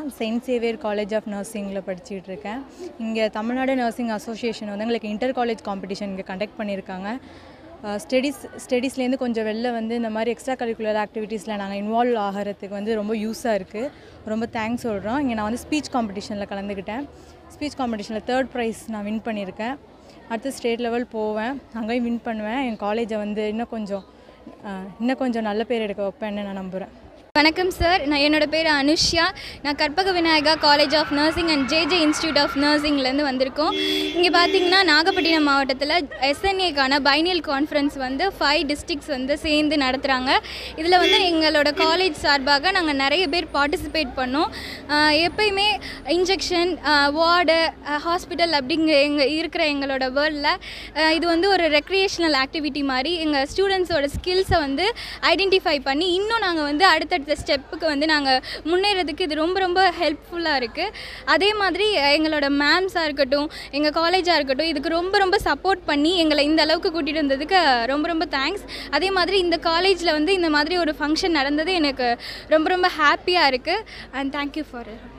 Saint Xavier college of நர்சிங்கில் படிச்சுட்டு இருக்கேன் இங்கே தமிழ்நாடு நர்சிங் அசோசியேஷன் வந்து எங்களுக்கு இன்டர் காலேஜ் காம்படிஷன் இங்கே கண்டக்ட் பண்ணியிருக்காங்க ஸ்டடீஸ் ஸ்டடீஸ்லேருந்து கொஞ்சம் வெளில வந்து இந்த மாதிரி எக்ஸ்ட்ரா கரிக்குலர் ஆக்டிவிட்டீஸில் நாங்கள் இன்வால்வ் ஆகிறதுக்கு வந்து ரொம்ப யூஸாக இருக்குது ரொம்ப தேங்க்ஸ் சொல்கிறோம் இங்கே நான் வந்து ஸ்பீச் காம்படிஷனில் கலந்துக்கிட்டேன் ஸ்பீச் காம்படிஷனில் தேர்ட் ப்ரைஸ் நான் வின் பண்ணியிருக்கேன் அடுத்து ஸ்டேட் லெவல் போவேன் அங்கேயும் வின் பண்ணுவேன் என் காலேஜை வந்து இன்னும் கொஞ்சம் அஹ், இன்னும் கொஞ்சம் நல்ல பேர் எடுக்க வைப்பேன்னு நான் நம்புகிறேன் வணக்கம் சார் நான் என்னோட பேர் அனுஷ்யா நான் Karpaga Vinayaga college of nursing and JJ institute of நர்சிங்லேருந்து வந்திருக்கோம் இங்கே பார்த்தீங்கன்னா நாகப்பட்டினம் மாவட்டத்தில் எஸ்என்ஏக்கான பைனியல் கான்ஃபரன்ஸ் வந்து ஃபைவ் டிஸ்ட்ரிக்ஸ் வந்து சேர்ந்து நடத்துகிறாங்க இதில் வந்து எங்களோட காலேஜ் சார்பாக நாங்கள் நிறைய பேர் பார்ட்டிசிபேட் பண்ணோம் ஆஹ் எப்பயுமே இன்ஜெக்ஷன் வார்டு ஹாஸ்பிட்டல் அப்படிங்கிற எங்கள் இருக்கிற எங்களோட வேர்ல்டில் இது வந்து ஒரு ரெக்ரியேஷனல் ஆக்டிவிட்டி மாதிரி எங்கள் ஸ்டூடெண்ட்ஸோட ஸ்கில்ஸை வந்து ஐடென்டிஃபை பண்ணி இன்னும் நாங்கள் வந்து அடுத்தடுத்த ஸ்டெப்புக்கு வந்து நாங்கள் முன்னேறதுக்கு இது ரொம்ப ரொம்ப ஹெல்ப்ஃபுல்லாக இருக்குது அதே மாதிரி அஹ், எங்களோட மேம்ஸாக இருக்கட்டும் எங்கள் காலேஜாக இருக்கட்டும் இதுக்கு ரொம்ப ரொம்ப சப்போர்ட் பண்ணி எங்களை இந்த அளவுக்கு கூட்டிகிட்டு வந்ததுக்கு ரொம்ப ரொம்ப தேங்க்ஸ் அதே மாதிரி இந்த காலேஜில் வந்து இந்த மாதிரி ஒரு ஃபங்க்ஷன் நடந்தது எனக்கு ரொம்ப ரொம்ப ஹாப்பியாக இருக்குது அண்ட் தேங்க்யூ ஃபார்